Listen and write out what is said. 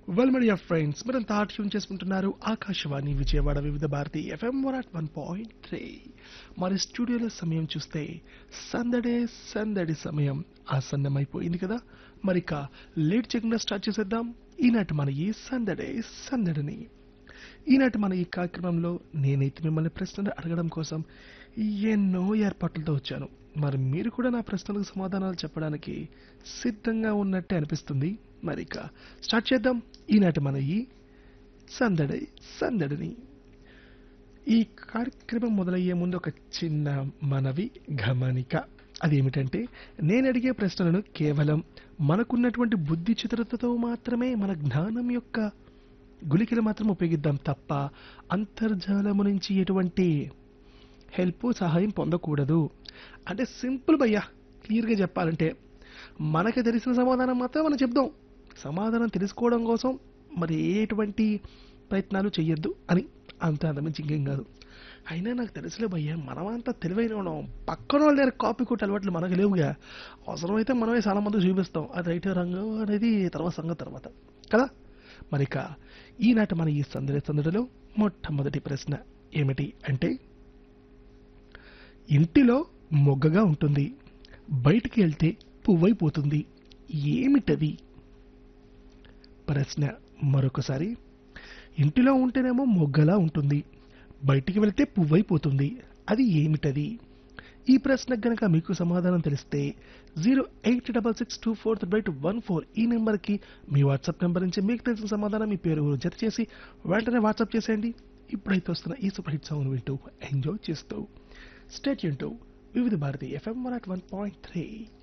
well media friends మీరంతా tune చేసుకుంటున్నారు Akashvani Vijayawada Vividh Bharati FM one at one point three మరి స్టూడియోలో సమయం చూస్తే సందడే సందడి సమయం ఆసన్నమైపోయింది కదా మరి ఇక లేట్ చేయకుండా స్టార్ట్ చేసేద్దాం ఈనాటి మన ఈ సందడే సందడిని ఈనాటి మన ఈ కార్యక్రమంలో నేనైతే మిమ్మల్ని ప్రశ్నలు అడగడం కోసం ఎన్నో ఏర్పాట్లతో వచ్చాను మరి మీరు కూడా నా ప్రశ్నలకు సమాధానాలు చెప్పడానికి సిద్ధంగా ఉన్నట్టే అనిపిస్తుంది మరి ఇక స్టార్ట్ చేద్దాం ఈనాటి మన ఈ సందడి సందడిని ఈ కార్యక్రమం మొదలయ్యే ముందు ఒక చిన్న మనవి గమనిక అదేమిటంటే నేను అడిగే ప్రశ్నలను కేవలం మనకున్నటువంటి బుద్ధి చిత్రతతో మాత్రమే మన జ్ఞానం యొక్క గులికలు మాత్రం ఉపయోగిద్దాం తప్ప అంతర్జాలము నుంచి ఎటువంటి హెల్ప్ సహాయం పొందకూడదు అంటే సింపుల్ భయ్యా క్లియర్గా చెప్పాలంటే మనకి తెలిసిన సమాధానం మాత్రం మనం చెప్దాం సమాధానం తెలుసుకోవడం కోసం మరి ఎటువంటి ప్రయత్నాలు చెయ్యొద్దు అని అంత అంతమించి ఇంకేం కాదు అయినా నాకు తెలుసులే భయ్యా మనమంతా తెలివైన ఉన్నాం పక్కన వాళ్ళ దగ్గర కాపీ కొట్టి అలవాట్లు మనకు లేవుగా అవసరమైతే మనమే చాలా మంది చూపిస్తాం అది రైట్ రంగు అనేది తర్వాత సంగతి తర్వాత కదా మరిక ఈనాటి మన ఈ సందడి సందడిలో మొట్టమొదటి ప్రశ్న ఏమిటి అంటే ఇంటిలో మొగ్గగా ఉంటుంది బయటికి వెళ్తే పువ్వైపోతుంది ఏమిటది ప్రశ్న మరొకసారి ఇంటిలో ఉంటేనేమో మొగ్గలా ఉంటుంది బయటికి వెళ్తే పువ్వైపోతుంది అది ఏమిటది ఈ ప్రశ్నకు గనక మీకు సమాధానం తెలిస్తే zero eight double six two four triple eight one four ఈ నెంబర్కి మీ వాట్సాప్ నెంబర్ నుంచి మీకు తెలిసిన సమాధానం మీ పేరు ఊరు జత చేసి వెంటనే వాట్సాప్ చేసేయండి ఇప్పుడైతే వస్తున్న ఈ సూపర్ హిట్ సాంగ్ వింటూ ఎంజాయ్ చేస్తూ stay Vividh Bharati FM one at one point three